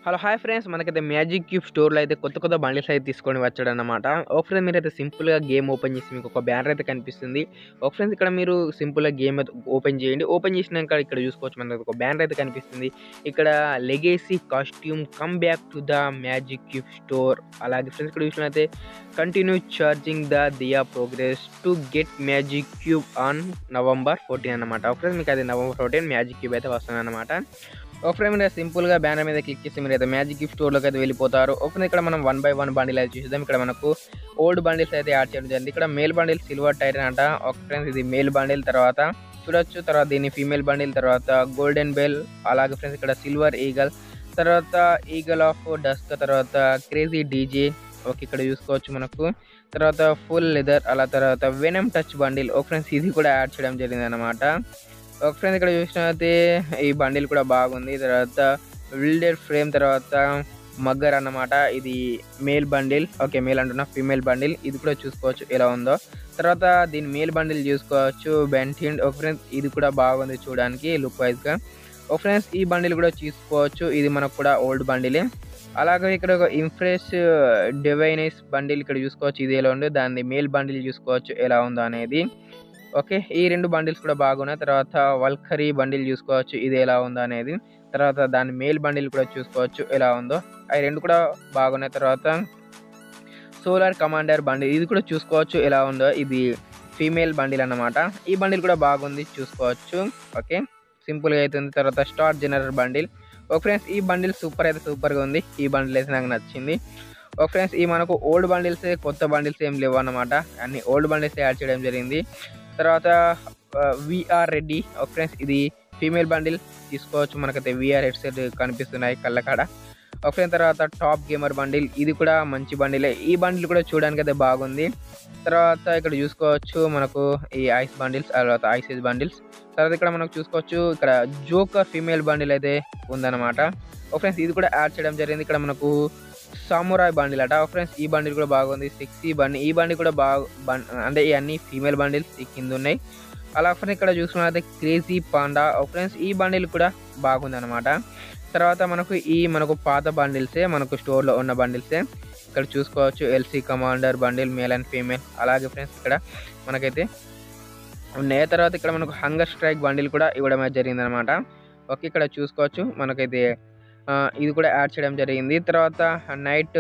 hello hi friends మనకైతే magic cube స్టోర్లో అయితే కొత్త కొత్త బండిల్స్ అయితే తీసుకొని వచ్చాడు అనమాట ఒక ఫ్రెండ్ మీరైతే సింపుల్గా గేమ్ ఓపెన్ చేసి మీకు ఒక బ్యానర్ అయితే కనిపిస్తుంది ఒక ఫ్రెండ్స్ ఇక్కడ మీరు సింపుల్గా గేమ్ అయితే ఓపెన్ చేయండి ఓపెన్ చేసినాక ఇక్కడ చూసుకోవచ్చు మనకి ఒక బ్యానర్ అయితే కనిపిస్తుంది ఇక్కడ legacy costume come back to the magic cube store అలాగే ఫ్రెండ్స్ ఇక్కడ చూసినట్లయితే కంటిన్యూ ఛార్జింగ్ ద దియా progress to get magic cube on November fourteen అనమాట ఒక ఫ్రెండ్స్ మీకు అది నవంబర్ ఫోర్టీన్ మ్యాజిక్ క్యూబ్ అయితే వస్తుంది అనమాట ఒక ఫ్రేమ్ మీద సింపుల్గా బ్యానర్ మీద క్లిక్ చేసి మీరు అయితే మ్యాజిక్ గిఫ్ట్ స్టోర్లోకి అయితే వెళ్ళిపోతారు ఒక ఇక్కడ మనం వన్ బై వన్ బండిల్ అయితే చూద్దాం ఇక్కడ మనకు ఓల్డ్ బండిల్స్ అయితే యాడ్ చేయడం జరిగింది ఇక్కడ మేల్ బండిల్ సిల్వర్ టైర్ అంట ఒక ఫ్రెండ్స్ ఇది మేల్ బండిల్ తర్వాత చూడొచ్చు తర్వాత దీన్ని ఫీమేల్ బండిల్ తర్వాత గోల్డెన్ బెల్ అలాగే ఫ్రెండ్స్ ఇక్కడ సిల్వర్ ఈగల్ తర్వాత ఈగల్ ఆఫ్ డస్క్ తర్వాత క్రేజీ డీజే ఓకే ఇక్కడ చూసుకోవచ్చు మనకు తర్వాత ఫుల్ లెదర్ అలా తర్వాత వెనమ్ టచ్ బండిల్ ఒక ఫ్రెండ్స్ ఇది కూడా యాడ్ చేయడం జరిగింది అనమాట ఒక ఫ్రెండ్ ఇక్కడ చూసినట్లయితే ఈ బండిల్ కూడా బాగుంది తర్వాత విల్డెడ్ ఫ్రేమ్ తర్వాత మగ్గర్ అన్నమాట ఇది మేల్ బండిల్ ఓకే మేల్ అంటున్నా ఫీమేల్ బండిల్ ఇది కూడా చూసుకోవచ్చు ఎలా ఉందో తర్వాత దీని మేల్ బండిల్ చూసుకోవచ్చు బెంటిండ్ ఒక ఫ్రెండ్స్ ఇది కూడా బాగుంది చూడడానికి లుక్ వైజ్గా ఒక ఫ్రెండ్స్ ఈ బండిల్ కూడా చూసుకోవచ్చు ఇది మనకు కూడా ఓల్డ్ బండిలే అలాగే ఇక్కడ ఒక ఇంప్రెస్ డివైనైస్ బండిల్ ఇక్కడ చూసుకోవచ్చు ఇది ఎలా ఉందో దాని మేల్ బండిల్ చూసుకోవచ్చు ఎలా ఉందో అనేది ఓకే ఈ రెండు బండిల్స్ కూడా బాగున్నాయి తర్వాత వల్కరీ బండిల్ చూసుకోవచ్చు ఇది ఎలా ఉందో అనేది తర్వాత దాని మేల్ బండిల్ కూడా చూసుకోవచ్చు ఎలా ఉందో అవి రెండు కూడా బాగున్నాయి తర్వాత సోలార్ కమాండర్ బండిల్ ఇది కూడా చూసుకోవచ్చు ఎలా ఉందో ఇది ఫీమేల్ బండిల్ అన్నమాట ఈ బండిల్ కూడా బాగుంది చూసుకోవచ్చు ఓకే సింపుల్గా అవుతుంది తర్వాత స్టార్ జనరల్ బండిల్ ఓ ఫ్రెండ్స్ ఈ బండిల్ సూపర్ అయితే సూపర్గా ఉంది ఈ బండిల్ అయితే నాకు నచ్చింది ఓ ఫ్రెండ్స్ ఈ మనకు ఓల్డ్ బండిల్స్ కొత్త బండిల్స్ ఏం లేవు అన్నమాట అన్ని ఓల్డ్ బండిల్స్ యాడ్ చేయడం జరిగింది తర్వాత విఆర్ రెడ్డి ఒక ఫ్రెండ్స్ ఇది ఫీమేల్ బండిల్ తీసుకోవచ్చు మనకైతే విఆర్ హెడ్సెట్ కనిపిస్తున్నాయి కళ్ళకాడ ఒక ఫ్రెండ్ తర్వాత టాప్ గేమర్ బండిల్ ఇది కూడా మంచి బండిలే ఈ బండిల్ కూడా చూడడానికి అయితే బాగుంది తర్వాత ఇక్కడ చూసుకోవచ్చు మనకు ఈ ఐస్ బండిల్స్ తర్వాత ఐసెస్ బండిల్స్ తర్వాత ఇక్కడ మనకు చూసుకోవచ్చు ఇక్కడ జోకర్ ఫీమేల్ బండిల్ అయితే ఉందన్నమాట ఒక ఫ్రెండ్స్ ఇది కూడా యాడ్ చేయడం జరిగింది ఇక్కడ మనకు సామురాయ్ బండిల్ అట ఫ్రెండ్స్ ఈ బండిల్ కూడా బాగుంది సిక్సీ బండి ఈ బండి కూడా బాగా అంటే ఈ అన్ని ఫీమేల్ బండిల్స్ ఈ కింద ఉన్నాయి అలా ఫ్రెండ్స్ ఇక్కడ చూసుకున్నట్లయితే క్రేజీ పాండా ఫ్రెండ్స్ ఈ బండిల్ కూడా బాగుంది అనమాట తర్వాత మనకు ఈ మనకు పాత బండిల్సే మనకు స్టోర్లో ఉన్న బండిల్సే ఇక్కడ చూసుకోవచ్చు LC commander bundle male and female అలాగే ఫ్రెండ్స్ ఇక్కడ మనకైతే ఉన్నాయి తర్వాత ఇక్కడ మనకు హంగర్ స్ట్రైక్ బండిల్ కూడా ఇవ్వడం జరిగింది అనమాట ఓకే ఇక్కడ చూసుకోవచ్చు మనకైతే ఇది కూడా యాడ్ చేయడం జరిగింది తర్వాత నైట్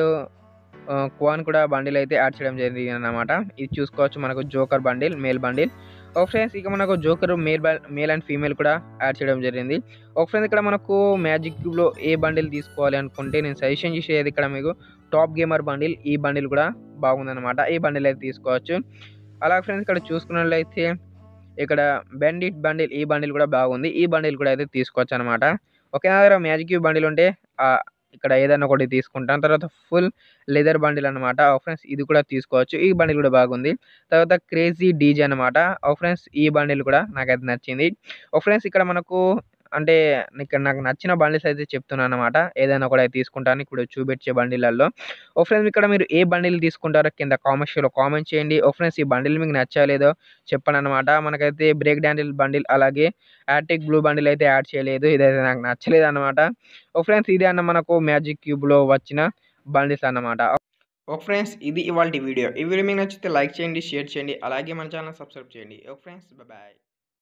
క్వాన్ కూడా బండిల్ అయితే యాడ్ చేయడం జరిగింది అనమాట ఇది చూసుకోవచ్చు మనకు జోకర్ బండిల్ మేల్ బండిల్ ఒక ఫ్రెండ్స్ ఇక మనకు joker male male and female కూడా యాడ్ చేయడం జరిగింది ఒక ఫ్రెండ్స్ ఇక్కడ మనకు మ్యాజిక్ క్యూబ్లో ఏ బండిల్ తీసుకోవాలి అనుకుంటే నేను సజెషన్ చేసేది ఇక్కడ మీకు టాప్ గేమర్ బండిల్ ఈ బండిల్ కూడా బాగుందన్నమాట ఈ బండిల్ అయితే తీసుకోవచ్చు అలాగే ఫ్రెండ్స్ ఇక్కడ చూసుకున్నట్లయితే ఇక్కడ బెండిట్ బండిల్ ఈ బండిల్ కూడా బాగుంది ఈ బండిల్ కూడా అయితే తీసుకోవచ్చు అనమాట ఒకే దగ్గర మ్యాజిక్ క్యూబ్ బండిల్ ఉంటే ఇక్కడ ఏదైనా ఒకటి తీసుకుంటాను తర్వాత ఫుల్ లెదర్ బండిల్ అనమాట ఫ్రెండ్స్ ఇది కూడా తీసుకోవచ్చు ఈ బండిల్ కూడా బాగుంది తర్వాత క్రేజీ డీజే అనమాట ఫ్రెండ్స్ ఈ బండిల్ కూడా నాకైతే నచ్చింది ఫ్రెండ్స్ ఇక్కడ మనకు అంటే ఇక్కడ నాకు నచ్చిన బండిల్స్ అయితే చెప్తున్నాను అనమాట ఏదైనా కూడా తీసుకుంటాను ఇప్పుడు చూపించే బండిలలో ఓ ఫ్రెండ్స్ ఇక్కడ మీరు ఏ బండిల్ తీసుకుంటారో కింద కామెంట్స్లో కామెంట్ చేయండి ఓ ఫ్రెండ్స్ ఈ బండిల్ మీకు నచ్చలేదో చెప్పండి అనమాట మనకైతే బ్రేక్ డాండిల్ బండిల్ అలాగే యాటిక్ బ్లూ బండిల్ అయితే యాడ్ చేయలేదు ఇదైతే నాకు నచ్చలేదు అనమాట ఓ ఫ్రెండ్స్ ఇది అన్న మనకు మ్యాజిక్ క్యూబ్లో వచ్చిన బండిల్స్ అన్నమాట ఓ ఫ్రెండ్స్ ఇది ఇవాళ వీడియో ఈ వీడియో మీకు నచ్చితే లైక్ చేయండి షేర్ చేయండి అలాగే మన ఛానల్ సబ్స్క్రైబ్ చేయండి ఓ ఫ్రెండ్స్ బాయ్